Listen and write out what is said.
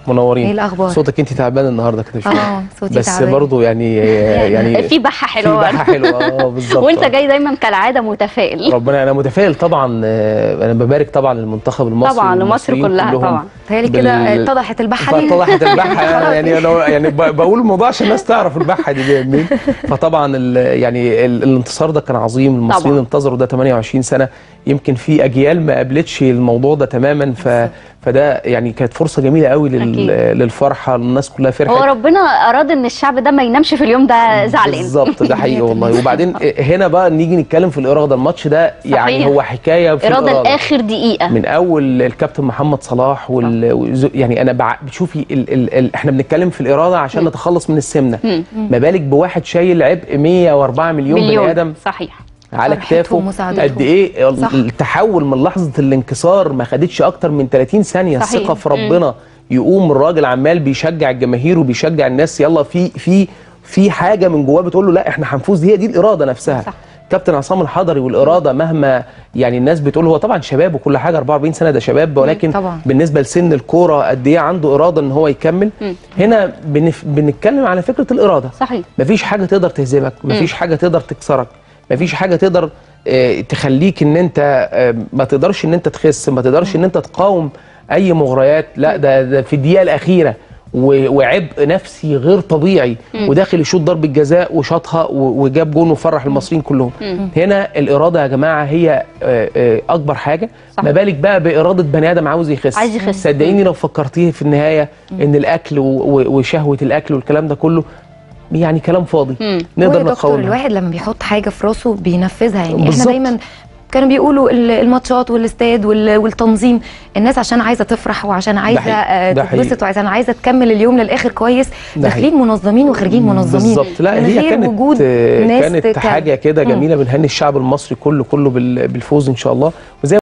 منورين ايه الاخبار صوتك انت تعبان النهارده كده شويه اه صوتي بس تعبان. برضه يعني يعني في بحه في حلوه بحه حلوه اه بالظبط وانت آه. جاي دايما كالعاده متفائل ربنا انا متفائل طبعا آه، انا ببارك طبعا للمنتخب المصري طبعا لمصر والمصريين كلها كلهم طبعا تهيألي بال- كده اتضحت البحه دي فطلعت البحه يعني انا يعني ب- بقول الموضوع عشان الناس تعرف البحه دي جايه منين فطبعا ال- يعني ال- الانتصار ده كان عظيم المصريين طبعا. انتظروا ده 28 سنه يمكن في اجيال ما قابلتش الموضوع ده تماما ف فده يعني كانت فرصه جميله قوي لل أكيد. للفرحه الناس كلها فرحت هو ربنا اراد ان الشعب ده ما ينامش في اليوم ده زعلان بالظبط ده حقيقي والله وبعدين هنا بقى نيجي نتكلم في الاراده الماتش ده يعني صحيح. هو حكايه في اراده الاراده لاخر دقيقه من اول الكابتن محمد صلاح وال... وز- يعني انا بع... بتشوفي ال... ال... ال... احنا بنتكلم في الاراده عشان نتخلص من السمنه ما بالك بواحد شايل عبء 104 مليون, مليون بني ادم صحيح على فرحتهم كتافه ومساعدتهم. قد ايه ال- صح. التحول من لحظه الانكسار ما خدتش اكتر من 30 ثانيه صحيح. الثقه في ربنا يقوم الراجل عمال بيشجع الجماهير وبيشجع الناس يلا في في في حاجه من جواه بتقول له لا احنا هنفوز هي دي الاراده نفسها صح. كابتن عصام الحضري والاراده مهما يعني الناس بتقول هو طبعا شباب وكل حاجه 44 سنه ده شباب ولكن طبعا. بالنسبه لسن الكوره قد ايه عنده اراده ان هو يكمل هنا بنف... بنتكلم على فكره الاراده صحيح مفيش حاجه تقدر تهزمك مفيش حاجه تقدر تكسرك مفيش حاجه تقدر آه، تخليك ان انت آه، ما تقدرش ان انت تخس ما تقدرش ان انت تقاوم اي مغريات لا ده, ده في الدقيقه الاخيره و- وعبء نفسي غير طبيعي وداخل يشوط ضربه جزاء وشاطها و- وجاب جون وفرح المصريين كلهم هنا الاراده يا جماعه هي آه، آه، اكبر حاجه صح. ما بالك بقى باراده بني ادم عاوز يخس عايز يخس. صدقيني لو فكرتيه في النهايه ان الاكل و- و- وشهوه الاكل والكلام ده كله يعني كلام فاضي هو يا نقدر دكتور نتقاومها الواحد لما بيحط حاجه في راسه بينفذها يعني بالظبط. احنا دايما كانوا بيقولوا ال- الماتشات والاستاد وال- والتنظيم الناس عشان عايزه تفرح وعشان عايزه حقيقي. آه، ده حقيقي. تتبسط وعشان عايزه تكمل اليوم للاخر كويس ده داخلين منظمين وخارجين منظمين بالظبط لا من هي غير كانت وجود آه، ناس كانت تك- حاجه كده جميله بنهني الشعب المصري كله كله بال- بالفوز ان شاء الله وزي